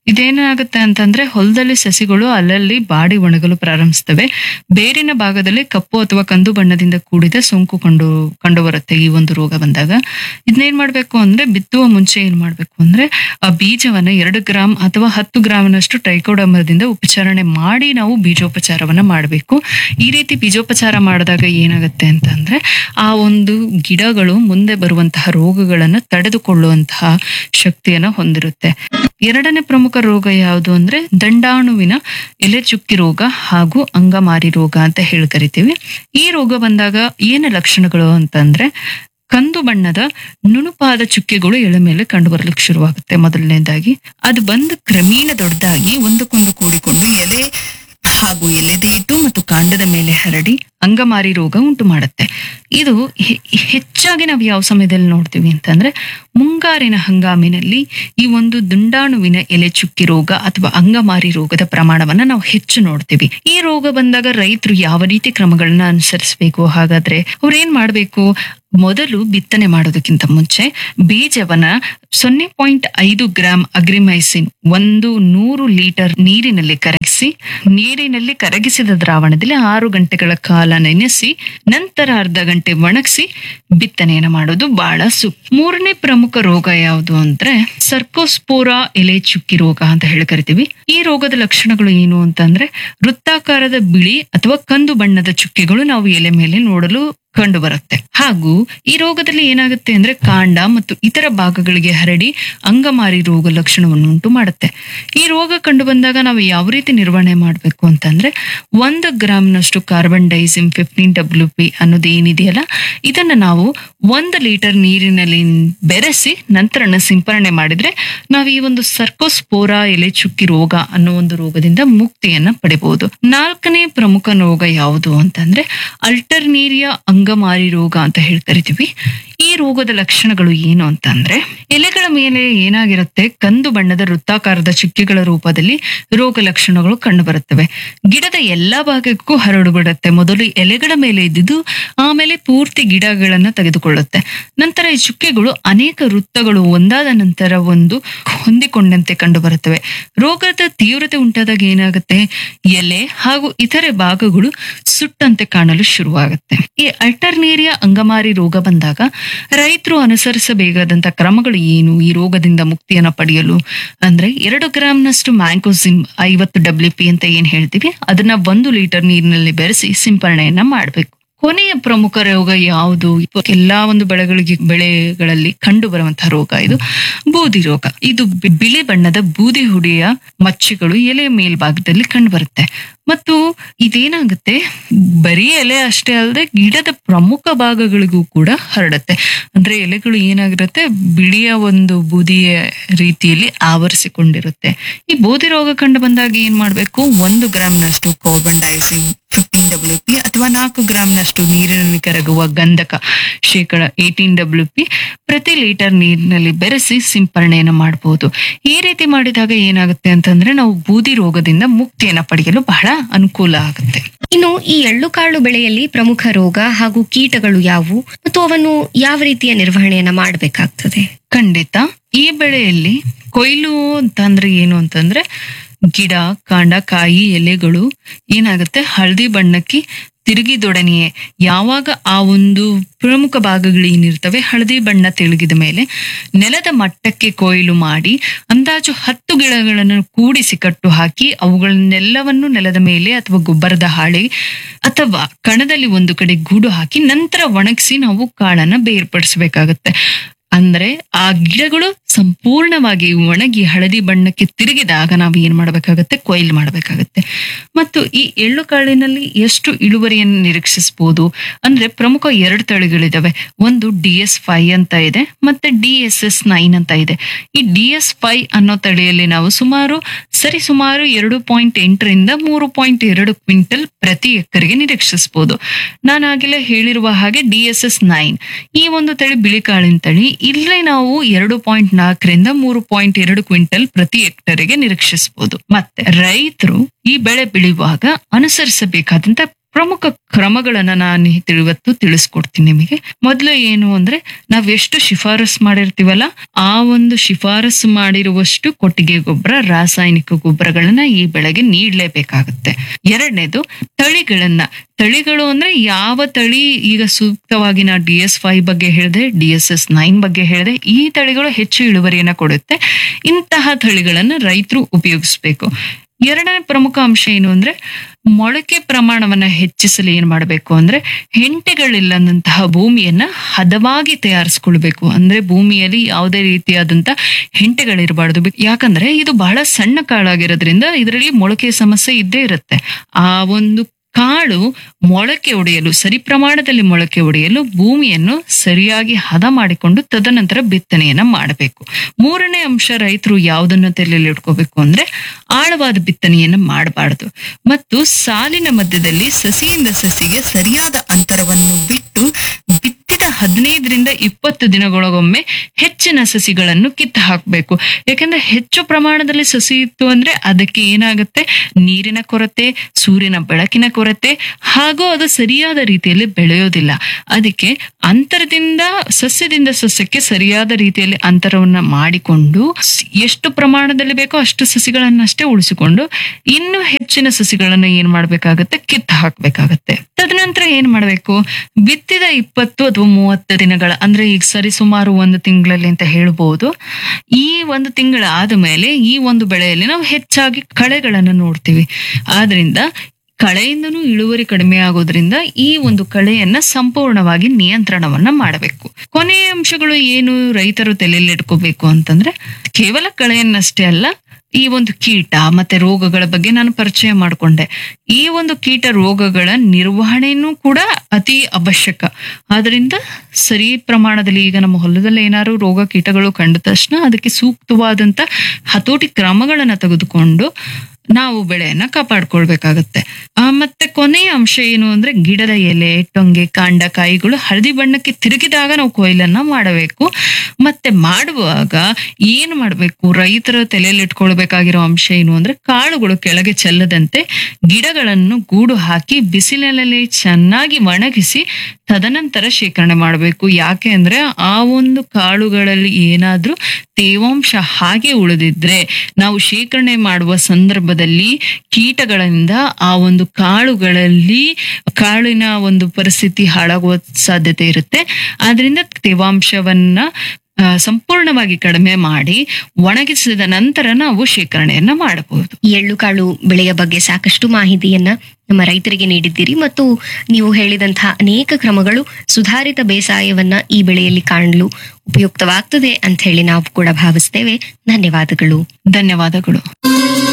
ಇದೇನಾಗುತ್ತೆ ಅಂತಂದ್ರೆ ಹೊಲದಲ್ಲಿ ಸಸಿಗಳು ಅಲ್ಲಲ್ಲಿ ಬಾಡಿ ಒಣಗಲು ಪ್ರಾರಂಭಿಸ್ತವೆ ಬೇರಿನ ಭಾಗದಲ್ಲಿ ಕಪ್ಪು ಅಥವಾ ಕಂದು ಬಣ್ಣದಿಂದ ಕೂಡಿದ ಸೋಂಕು ಕಂಡು ಕಂಡು ಬರುತ್ತೆ ಈ ಒಂದು ರೋಗ ಬಂದಾಗ ಇದನ್ನೇನ್ ಮಾಡ್ಬೇಕು ಅಂದ್ರೆ ಬಿತ್ತುವ ಮುಂಚೆ ಏನ್ ಮಾಡ್ಬೇಕು ಅಂದ್ರೆ ಆ ಬೀಜವನ್ನ ಎರಡು ಗ್ರಾಮ್ ಅಥವಾ ಹತ್ತು ಗ್ರಾಮ್ನಷ್ಟು ಟ್ರೈಕೋಡಮದಿಂದ ಉಪಚಾರಣೆ ಮಾಡಿ ನಾವು ಬೀಜೋಪಚಾರವನ್ನ ಮಾಡಬೇಕು ಈ ರೀತಿ ಬೀಜೋಪಚಾರ ಮಾಡಿದಾಗ ಏನಾಗುತ್ತೆ ಅಂತಂದ್ರೆ ಆ ಒಂದು ಗಿಡಗಳು ಮುಂದೆ ಬರುವಂತಹ ರೋಗಗಳನ್ನ ತಡೆದುಕೊಳ್ಳುವಂತಹ ಶಕ್ತಿಯನ್ನ ಹೊಂದಿರುತ್ತೆ ಎರಡನೇ ಪ್ರಮುಖ ರೋಗ ಯಾವುದು ಅಂದ್ರೆ ದಂಡಾಣುವಿನ ಎಲೆ ಚುಕ್ಕಿ ರೋಗ ಹಾಗೂ ಅಂಗಮಾರಿ ರೋಗ ಅಂತ ಹೇಳಿ ಕರಿತೀವಿ ಈ ರೋಗ ಬಂದಾಗ ಏನು ಲಕ್ಷಣಗಳು ಅಂತಂದ್ರೆ ಕಂದು ಬಣ್ಣದ ನುಣುಪಾದ ಚುಕ್ಕೆಗಳು ಎಳೆ ಮೇಲೆ ಕಂಡು ಬರಲಿಕ್ಕೆ ಶುರುವಾಗುತ್ತೆ ಮೊದಲನೇದಾಗಿ ಅದು ಬಂದು ಕ್ರಮೇಣ ದೊಡ್ಡದಾಗಿ ಒಂದಕ್ಕೊಂದು ಕೂಡಿಕೊಂಡು ಎಲೆ ಹಾಗೂ ಎಲೆದೇಟು ಮತ್ತು ಕಾಂಡದ ಮೇಲೆ ಹರಡಿ ಅಂಗಮಾರಿ ರೋಗ ಉಂಟು ಮಾಡುತ್ತೆ ಇದು ಹೆ- ಹೆಚ್ಚಾಗಿ ನಾವು ಯಾವ ಸಮಯದಲ್ಲಿ ನೋಡ್ತೀವಿ ಅಂತಂದ್ರೆ ಮುಂಗಾರಿನ ಹಂಗಾಮಿನಲ್ಲಿ ಈ ಒಂದು ದುಂಡಾಣುವಿನ ಎಲೆ ಚುಕ್ಕಿ ರೋಗ ಅಥವಾ ಅಂಗಮಾರಿ ರೋಗದ ಪ್ರಮಾಣವನ್ನ ನಾವು ಹೆಚ್ಚು ನೋಡ್ತೀವಿ ಈ ರೋಗ ಬಂದಾಗ ರೈತರು ಯಾವ ರೀತಿ ಕ್ರಮಗಳನ್ನ ಅನುಸರಿಸಬೇಕು ಹಾಗಾದ್ರೆ ಅವ್ರು ಏನ್ ಮಾಡ್ಬೇಕು ಮೊದಲು ಬಿತ್ತನೆ ಮಾಡೋದಕ್ಕಿಂತ ಮುಂಚೆ ಬೀಜವನ್ನ ಸೊನ್ನೆ ಪಾಯಿಂಟ್ ಐದು ಗ್ರಾಂ ಅಗ್ರಿಮೈಸಿನ್ ಒಂದು ನೂರು ಲೀಟರ್ ನೀರಿನಲ್ಲಿ ಕರಗಿಸಿ ನೀರಿನಲ್ಲಿ ಕರಗಿಸಿದ ದ್ರಾವಣದಲ್ಲಿ ಆರು ಗಂಟೆಗಳ ಕಾಲ ನೆನೆಸಿ ನಂತರ ಅರ್ಧ ಗಂಟೆ ಒಣಗಿಸಿ ಬಿತ್ತನೆಯನ್ನ ಮಾಡೋದು ಬಹಳ ಸು ಮೂರನೇ ಪ್ರಮುಖ ರೋಗ ಯಾವುದು ಅಂದ್ರೆ ಸರ್ಕೋಸ್ಪೋರಾ ಎಲೆ ಚುಕ್ಕಿ ರೋಗ ಅಂತ ಹೇಳಿ ಕರಿತೀವಿ ಈ ರೋಗದ ಲಕ್ಷಣಗಳು ಏನು ಅಂತಂದ್ರೆ ವೃತ್ತಾಕಾರದ ಬಿಳಿ ಅಥವಾ ಕಂದು ಬಣ್ಣದ ಚುಕ್ಕೆಗಳು ನಾವು ಎಲೆ ಮೇಲೆ ನೋಡಲು ಕಂಡು ಬರುತ್ತೆ ಹಾಗೂ ಈ ರೋಗದಲ್ಲಿ ಏನಾಗುತ್ತೆ ಅಂದ್ರೆ ಕಾಂಡ ಮತ್ತು ಇತರ ಭಾಗಗಳಿಗೆ ಹರಡಿ ಅಂಗಮಾರಿ ರೋಗ ಲಕ್ಷಣವನ್ನು ಉಂಟು ಮಾಡುತ್ತೆ ಈ ರೋಗ ಕಂಡು ಬಂದಾಗ ನಾವು ಯಾವ ರೀತಿ ನಿರ್ವಹಣೆ ಮಾಡಬೇಕು ಅಂತಂದ್ರೆ ಒಂದು ಗ್ರಾಮ್ನಷ್ಟು carbendazim fifteen W P ಅನ್ನೋದು ಏನಿದೆಯಲ್ಲ ಇದನ್ನ ನಾವು ಒಂದು ಲೀಟರ್ ನೀರಿನಲ್ಲಿ ಬೆರೆಸಿ ನಂತರ ಸಿಂಪರಣೆ ಮಾಡಿದ್ರೆ ನಾವು ಈ ಒಂದು ಸರ್ಕೋಸ್ಪೋರಾ ಎಲೆ ಚುಕ್ಕಿ ರೋಗ ಅನ್ನೋ ಒಂದು ರೋಗದಿಂದ ಮುಕ್ತಿಯನ್ನ ಪಡಿಬಹುದು ನಾಲ್ಕನೇ ಪ್ರಮುಖ ರೋಗ ಯಾವುದು ಅಂತಂದ್ರೆ ಅಲ್ಟರ್ನೀರಿಯಾ ಅಂಗಮಾರಿ ರೋಗ ಅಂತ ಹೇಳಿ ಕರಿತೀವಿ ಈ ರೋಗದ ಲಕ್ಷಣಗಳು ಏನು ಅಂತಂದ್ರೆ ಎಲೆಗಳ ಮೇಲೆ ಏನಾಗಿರುತ್ತೆ ಕಂದು ಬಣ್ಣದ ವೃತ್ತಾಕಾರದ ಚುಕ್ಕೆಗಳ ರೂಪದಲ್ಲಿ ರೋಗ ಲಕ್ಷಣಗಳು ಕಂಡು ಬರುತ್ತವೆ ಗಿಡದ ಎಲ್ಲಾ ಭಾಗಕ್ಕೂ ಹರಡುಬಿಡುತ್ತೆ ಮೊದಲು ಎಲೆಗಳ ಮೇಲೆ ಇದ್ದಿದ್ದು ಆಮೇಲೆ ಪೂರ್ತಿ ಗಿಡಗಳನ್ನ ತೆಗೆದುಕೊಳ್ಳುತ್ತೆ ನಂತರ ಈ ಚುಕ್ಕೆಗಳು ಅನೇಕ ವೃತ್ತಗಳು ಒಂದಾದ ನಂತರ ಒಂದು ಹೊಂದಿಕೊಂಡಂತೆ ಕಂಡು ಬರುತ್ತವೆ ರೋಗದ ತೀವ್ರತೆ ಉಂಟಾದಾಗ ಏನಾಗುತ್ತೆ ಎಲೆ ಹಾಗೂ ಇತರೆ ಭಾಗಗಳು ಸುಟ್ಟಂತೆ ಕಾಣಲು ಶುರುವಾಗುತ್ತೆ ಈ ಅಲ್ಟರ್ನೇರಿಯಾ ಅಂಗಮಾರಿ ರೋಗ ಬಂದಾಗ ರೈತರು ಅನುಸರಿಸಬೇಕಾದಂತ ಕ್ರಮಗಳು ಏನು ಈ ರೋಗದಿಂದ ಮುಕ್ತಿಯನ್ನ ಪಡೆಯಲು ಅಂದ್ರೆ ಎರಡು ಗ್ರಾಮ್ನಷ್ಟು ಮ್ಯಾಂಕೋಸಿಮ್ ಐವತ್ತು ಡಬ್ಲ್ಯೂ ಪಿ ಅಂತ ಏನ್ ಹೇಳ್ತೀವಿ ಅದನ್ನ ಒಂದು ಲೀಟರ್ ನೀರಿನಲ್ಲಿ ಬೆರೆಸಿ ಸಿಂಪರಣೆಯನ್ನ ಮಾಡಬೇಕು ಕೊನೆಯ ಪ್ರಮುಖ ರೋಗ ಯಾವುದು ಎಲ್ಲಾ ಒಂದು ಬೆಳೆಗಳಿಗೆ ಬೆಳೆಗಳಲ್ಲಿ ಕಂಡು ಬರುವಂತಹ ರೋಗ ಇದು ಬೂದಿ ರೋಗ ಇದು ಬಿ- ಬಿಳಿ ಬಣ್ಣದ ಬೂದಿ ಹುಡಿಯ ಮಚ್ಚೆಗಳು ಎಲೆ ಮೇಲ್ಭಾಗದಲ್ಲಿ ಕಂಡು ಬರುತ್ತೆ ಮತ್ತು ಇದೇನಾಗುತ್ತೆ ಬರೀ ಎಲೆ ಅಷ್ಟೇ ಅಲ್ಲದೆ ಗಿಡದ ಪ್ರಮುಖ ಭಾಗಗಳಿಗೂ ಕೂಡ ಹರಡುತ್ತೆ ಅಂದ್ರೆ ಎಲೆಗಳು ಏನಾಗಿರುತ್ತೆ ಬಿಳಿಯ ಒಂದು ಬೂದಿಯ ರೀತಿಯಲ್ಲಿ ಆವರಿಸಿಕೊಂಡಿರುತ್ತೆ ಈ ಬೂದಿ ರೋಗ ಕಂಡು ಬಂದಾಗ ಏನ್ ಮಾಡ್ಬೇಕು ಒಂದು ಗ್ರಾಮ್ನಷ್ಟು carbendazim fifteen W P ಅಥವಾ ನಾಲ್ಕು ಗ್ರಾಮ್ನಷ್ಟು ನೀರಿನಲ್ಲಿ ಕರಗುವ ಗಂಧಕ ಶೇಕಡ ಏಟೀನ್ ಡಬ್ಲ್ಯೂ ಪಿ ಪ್ರತಿ ಲೀಟರ್ ನೀರಿನಲ್ಲಿ ಬೆರೆಸಿ ಸಿಂಪರಣೆಯನ್ನು ಮಾಡಬಹುದು ಈ ರೀತಿ ಮಾಡಿದಾಗ ಏನಾಗುತ್ತೆ ಅಂತಂದ್ರೆ ನಾವು ಬೂದಿ ರೋಗದಿಂದ ಮುಕ್ತಿಯನ್ನ ಪಡೆಯಲು ಬಹಳ ಅನುಕೂಲ ಆಗುತ್ತೆ ಇನ್ನು ಈ ಎಳ್ಳುಕಾಳು ಬೆಳೆಯಲ್ಲಿ ಪ್ರಮುಖ ರೋಗ ಹಾಗೂ ಕೀಟಗಳು ಯಾವುವು ಮತ್ತು ಅವನ್ನು ಯಾವ ರೀತಿಯ ನಿರ್ವಹಣೆಯನ್ನ ಮಾಡಬೇಕಾಗ್ತದೆ ಖಂಡಿತ ಈ ಬೆಳೆಯಲ್ಲಿ ಕೊಯ್ಲು ಅಂತಂದ್ರೆ ಏನು ಅಂತಂದ್ರೆ ಗಿಡ ಕಾಂಡ ಕಾಯಿ ಎಲೆಗಳು ಏನಾಗುತ್ತೆ ಹಳದಿ ಬಣ್ಣಕ್ಕೆ ತಿರುಗಿದೊಡನೆಯೇ ಯಾವಾಗ ಆ ಒಂದು ಪ್ರಮುಖ ಭಾಗಗಳು ಏನಿರ್ತವೆ ಹಳದಿ ಬಣ್ಣ ತಿರುಗಿದ ಮೇಲೆ ನೆಲದ ಮಟ್ಟಕ್ಕೆ ಕೊಯ್ಲು ಮಾಡಿ ಅಂದಾಜು ಹತ್ತು ಗಿಡಗಳನ್ನು ಕೂಡಿಸಿ ಕಟ್ಟು ಹಾಕಿ ಅವುಗಳನ್ನೆಲ್ಲವನ್ನು ನೆಲದ ಮೇಲೆ ಅಥವಾ ಗೊಬ್ಬರದ ಹಾಳೆ ಅಥವಾ ಕಣದಲ್ಲಿ ಒಂದು ಕಡೆ ಗೂಡು ಹಾಕಿ ನಂತರ ಒಣಗಿಸಿ ನಾವು ಕಾಳನ್ನ ಬೇರ್ಪಡಿಸಬೇಕಾಗತ್ತೆ ಅಂದ್ರೆ ಆ ಗಿಡಗಳು ಸಂಪೂರ್ಣವಾಗಿ ಒಣಗಿ ಹಳದಿ ಬಣ್ಣಕ್ಕೆ ತಿರುಗಿದಾಗ ನಾವು ಏನ್ ಮಾಡಬೇಕಾಗತ್ತೆ ಕೊಯ್ಲು ಮಾಡಬೇಕಾಗತ್ತೆ ಮತ್ತು ಈ ಎಳ್ಳು ಕಾಳಿನಲ್ಲಿ ಎಷ್ಟು ಇಳುವರಿಯನ್ನು ನಿರೀಕ್ಷಿಸಬಹುದು ಅಂದ್ರೆ ಪ್ರಮುಖ ಎರಡು ತಳಿಗಳಿದಾವೆ ಒಂದು ಡಿ ಎಸ್ ಫೈ ಅಂತ ಇದೆ ಮತ್ತೆ ಡಿ ಎಸ್ ಎಸ್ ನೈನ್ ಅಂತ ಇದೆ ಈ ಡಿ ಎಸ್ ಫೈ ಅನ್ನೋ ತಳಿಯಲ್ಲಿ ನಾವು ಸುಮಾರು ಸರಿ ಸುಮಾರು ಎರಡು ಪಾಯಿಂಟ್ ಎಂಟರಿಂದ ಮೂರು ಪಾಯಿಂಟ್ ಎರಡು ಕ್ವಿಂಟಲ್ ಪ್ರತಿ ಎಕರೆಗೆ ನಿರೀಕ್ಷಿಸಬಹುದು ನಾನು ಆಗಲೇ ಹೇಳಿರುವ ಹಾಗೆ ಡಿ ಎಸ್ ಎಸ್ ನೈನ್ ಈ ಒಂದು ತಳಿ ಬಿಳಿ ಕಾಳಿನ ತಳಿ ಇಲ್ಲಿ ನಾವು ಎರಡು ಪಾಯಿಂಟ್ ನಾಲ್ಕರಿಂದ ಮೂರು ಪಾಯಿಂಟ್ ಎರಡು ಕ್ವಿಂಟಲ್ ಪ್ರತಿ ಹೆಕ್ಟರ್ಗೆ ನಿರೀಕ್ಷಿಸಬಹುದು ಮತ್ತೆ ರೈತರು ಈ ಬೆಳೆ ಬೆಳೆಯುವಾಗ ಅನುಸರಿಸಬೇಕಾದಂತ ಪ್ರಮುಖ ಕ್ರಮಗಳನ್ನ ನಾನು ಇವತ್ತು ತಿಳಿಸ್ಕೊಡ್ತೀನಿ ನಿಮಗೆ ಮೊದಲು ಏನು ಅಂದ್ರೆ ನಾವ್ ಎಷ್ಟು ಶಿಫಾರಸ್ ಮಾಡಿರ್ತೀವಲ್ಲ ಆ ಒಂದು ಶಿಫಾರಸ್ ಮಾಡಿರುವಷ್ಟು ಕೊಟ್ಟಿಗೆ ಗೊಬ್ಬರ ರಾಸಾಯನಿಕ ಗೊಬ್ಬರಗಳನ್ನ ಈ ಬೆಳೆಗೆ ನೀಡಲೇಬೇಕಾಗುತ್ತೆ ಎರಡನೇದು ತಳಿಗಳನ್ನ ತಳಿಗಳು ಅಂದ್ರೆ ಯಾವ ತಳಿ ಈಗ ಸೂಕ್ತವಾಗಿ ನಾ ಡಿ ಎಸ್ ಫೈವ್ ಬಗ್ಗೆ ಹೇಳಿದೆ ಡಿ ಎಸ್ ಎಸ್ ನೈನ್ ಬಗ್ಗೆ ಹೇಳಿದೆ ಈ ತಳಿಗಳು ಹೆಚ್ಚು ಇಳುವರಿಯನ್ನ ಕೊಡುತ್ತೆ ಇಂತಹ ತಳಿಗಳನ್ನ ರೈತರು ಉಪಯೋಗಿಸ್ಬೇಕು ಎರಡನೇ ಪ್ರಮುಖ ಅಂಶ ಏನು ಅಂದ್ರೆ ಮೊಳಕೆ ಪ್ರಮಾಣವನ್ನ ಹೆಚ್ಚಿಸಲು ಏನ್ ಮಾಡಬೇಕು ಅಂದ್ರೆ ಹೆಂಟೆಗಳಿಲ್ಲದಂತಹ ಭೂಮಿಯನ್ನ ಹದವಾಗಿ ತಯಾರಿಸ್ಕೊಳ್ಬೇಕು ಅಂದ್ರೆ ಭೂಮಿಯಲ್ಲಿ ಯಾವುದೇ ರೀತಿಯಾದಂತ ಹೆಂಟೆಗಳಿರಬಾರ್ದು ಬೆ- ಯಾಕಂದ್ರೆ ಇದು ಬಹಳ ಸಣ್ಣ ಕಾಳಾಗಿರೋದ್ರಿಂದ ಇದರಲ್ಲಿ ಮೊಳಕೆ ಸಮಸ್ಯೆ ಇದ್ದೇ ಇರುತ್ತೆ ಆ ಒಂದು ಕಾಳು ಮೊಳಕೆ ಒಡೆಯಲು ಸರಿ ಪ್ರಮಾಣದಲ್ಲಿ ಮೊಳಕೆ ಒಡೆಯಲು ಭೂಮಿಯನ್ನು ಸರಿಯಾಗಿ ಹದ ಮಾಡಿಕೊಂಡು ತದನಂತರ ಬಿತ್ತನೆಯನ್ನ ಮಾಡಬೇಕು ಮೂರನೇ ಅಂಶ ರೈತರು ಯಾವುದನ್ನ ತಲೆಯಲ್ಲಿ ಇಟ್ಕೋಬೇಕು ಅಂದ್ರೆ ಆಳವಾದ ಬಿತ್ತನೆಯನ್ನ ಮಾಡಬಾರದು ಮತ್ತು ಸಾಲಿನ ಮಧ್ಯದಲ್ಲಿ ಸಸಿಯಿಂದ ಸಸಿಗೆ ಸರಿಯಾದ ಅಂತರವನ್ನು ಬಿಟ್ಟು ಬಿತ್ತಿದ ಹದಿನೈದರಿಂದ ಇಪ್ಪತ್ತು ದಿನಗಳೊಮ್ಮೆ ಹೆಚ್ಚಿನ ಸಸಿಗಳನ್ನು ಕಿತ್ತು ಹಾಕಬೇಕು ಯಾಕಂದ್ರೆ ಹೆಚ್ಚು ಪ್ರಮಾಣದಲ್ಲಿ ಸಸಿ ಇತ್ತು ಅಂದ್ರೆ ಅದಕ್ಕೆ ಏನಾಗುತ್ತೆ ನೀರಿನ ಕೊರತೆ ಸೂರ್ಯನ ಬೆಳಕಿನ ಕೊರತೆ ಹಾಗೂ ಅದು ಸರಿಯಾದ ರೀತಿಯಲ್ಲಿ ಬೆಳೆಯೋದಿಲ್ಲ ಅದಕ್ಕೆ ಅಂತರದಿಂದ ಸಸ್ಯದಿಂದ ಸಸ್ಯಕ್ಕೆ ಸರಿಯಾದ ರೀತಿಯಲ್ಲಿ ಅಂತರವನ್ನ ಮಾಡಿಕೊಂಡು ಸ್- ಎಷ್ಟು ಪ್ರಮಾಣದಲ್ಲಿ ಬೇಕೋ ಅಷ್ಟು ಸಸಿಗಳನ್ನಷ್ಟೇ ಉಳಿಸಿಕೊಂಡು ಇನ್ನು ಹೆಚ್ಚಿನ ಸಸಿಗಳನ್ನ ಏನ್ ಮಾಡ್ಬೇಕಾಗತ್ತೆ ಕಿತ್ತು ಹಾಕ್ಬೇಕಾಗತ್ತೆ ತದನಂತರ ಏನ್ ಮಾಡ್ಬೇಕು ಬಿತ್ತಿದ ಇಪ್ಪತ್ತು ಅಥವಾ ಮೂವತ್ತು ದಿನಗಳ ಅಂದ್ರೆ ಈಗ ಸರಿ ಸುಮಾರು ಒಂದು ತಿಂಗಳಲ್ಲಿ ಅಂತ ಹೇಳ್ಬೋದು ಈ ಒಂದು ತಿಂಗಳ ಆದ ಮೇಲೆ ಈ ಒಂದು ಬೆಳೆಯಲ್ಲಿ ನಾವು ಹೆಚ್ಚಾಗಿ ಕಳೆಗಳನ್ನು ನೋಡ್ತೀವಿ ಆದ್ರಿಂದ ಕಳೆಯಿಂದನೂ ಇಳುವರಿ ಕಡಿಮೆ ಆಗೋದ್ರಿಂದ ಈ ಒಂದು ಕಳೆಯನ್ನ ಸಂಪೂರ್ಣವಾಗಿ ನಿಯಂತ್ರಣವನ್ನ ಮಾಡಬೇಕು ಕೊನೆಯ ಅಂಶಗಳು ಏನು ರೈತರು ತಲೆಯಲ್ಲಿ ಇಟ್ಕೋಬೇಕು ಅಂತಂದ್ರೆ ಕೇವಲ ಕಳೆಯನ್ನಷ್ಟೇ ಅಲ್ಲ ಈ ಒಂದು ಕೀಟ ಮತ್ತೆ ರೋಗಗಳ ಬಗ್ಗೆ ನಾನು ಪರಿಚಯ ಮಾಡಿಕೊಂಡೆ ಈ ಒಂದು ಕೀಟ ರೋಗಗಳ ನಿರ್ವಹಣೆನೂ ಕೂಡ ಅತಿ ಅವಶ್ಯಕ ಆದ್ರಿಂದ ಸರಿ ಪ್ರಮಾಣದಲ್ಲಿ ಈಗ ನಮ್ಮ ಹೊಲದಲ್ಲಿ ಏನಾದ್ರು ರೋಗ ಕೀಟಗಳು ಕಂಡ ತಕ್ಷಣ ಅದಕ್ಕೆ ಸೂಕ್ತವಾದಂತ ಹತೋಟಿ ಕ್ರಮಗಳನ್ನ ತೆಗೆದುಕೊಂಡು ನಾವು ಬೆಳೆಯನ್ನ ಕಾಪಾಡ್ಕೊಳ್ಬೇಕಾಗತ್ತೆ ಆ ಮತ್ತೆ ಕೊನೆಯ ಅಂಶ ಏನು ಅಂದ್ರೆ ಗಿಡದ ಎಲೆ ಟೊಂಗೆ ಕಾಂಡ ಕಾಯಿಗಳು ಹಳದಿ ಬಣ್ಣಕ್ಕೆ ತಿರುಗಿದಾಗ ನಾವು ಕೊಯ್ಲನ್ನ ಮಾಡಬೇಕು ಮತ್ತೆ ಮಾಡುವಾಗ ಏನು ಮಾಡಬೇಕು ರೈತರ ತಲೆಯಲ್ಲಿ ಇಟ್ಕೊಳ್ಬೇಕಾಗಿರೋ ಅಂಶ ಏನು ಅಂದ್ರೆ ಕಾಳುಗಳು ಕೆಳಗೆ ಚೆಲ್ಲದಂತೆ ಗಿಡಗಳನ್ನು ಗೂಡು ಹಾಕಿ ಬಿಸಿಲಿನಲ್ಲಿ ಚೆನ್ನಾಗಿ ಒಣಗಿಸಿ ತದನಂತರ ಶೇಖರಣೆ ಮಾಡಬೇಕು ಯಾಕೆ ಅಂದ್ರೆ ಆ ಒಂದು ಕಾಳುಗಳಲ್ಲಿ ಏನಾದ್ರೂ ತೇವಾಂಶ ಹಾಗೆ ಉಳಿದಿದ್ರೆ ನಾವು ಶೇಖರಣೆ ಮಾಡುವ ಸಂದರ್ಭದಲ್ಲಿ ಕೀಟಗಳಿಂದ ಆ ಒಂದು ಕಾಳುಗಳಲ್ಲಿ ಕಾಳಿನ ಒಂದು ಪರಿಸ್ಥಿತಿ ಹಾಳಾಗುವ ಸಾಧ್ಯತೆ ಇರುತ್ತೆ ಆದ್ರಿಂದ ತೇವಾಂಶವನ್ನ ಆ, ಸಂಪೂರ್ಣವಾಗಿ ಕಡಿಮೆ ಮಾಡಿ ಒಣಗಿಸಿದ ನಂತರ ನಾವು ಶೇಖರಣೆಯನ್ನ ಮಾಡಬಹುದು ಈ ಎಳ್ಳುಕಾಳು ಬೆಳೆಯ ಬಗ್ಗೆ ಸಾಕಷ್ಟು ಮಾಹಿತಿಯನ್ನ ನಮ್ಮ ರೈತರಿಗೆ ನೀಡಿದ್ದೀರಿ ಮತ್ತು ನೀವು ಹೇಳಿದಂತಹ ಅನೇಕ ಕ್ರಮಗಳು ಸುಧಾರಿತ ಬೇಸಾಯವನ್ನ ಈ ಬೆಳೆಯಲ್ಲಿ ಕಾಣಲು ಉಪಯುಕ್ತವಾಗ್ತದೆ ಅಂತ ಹೇಳಿ ನಾವು ಕೂಡ ಭಾವಿಸ್ತೇವೆ ಧನ್ಯವಾದಗಳು ಧನ್ಯವಾದಗಳು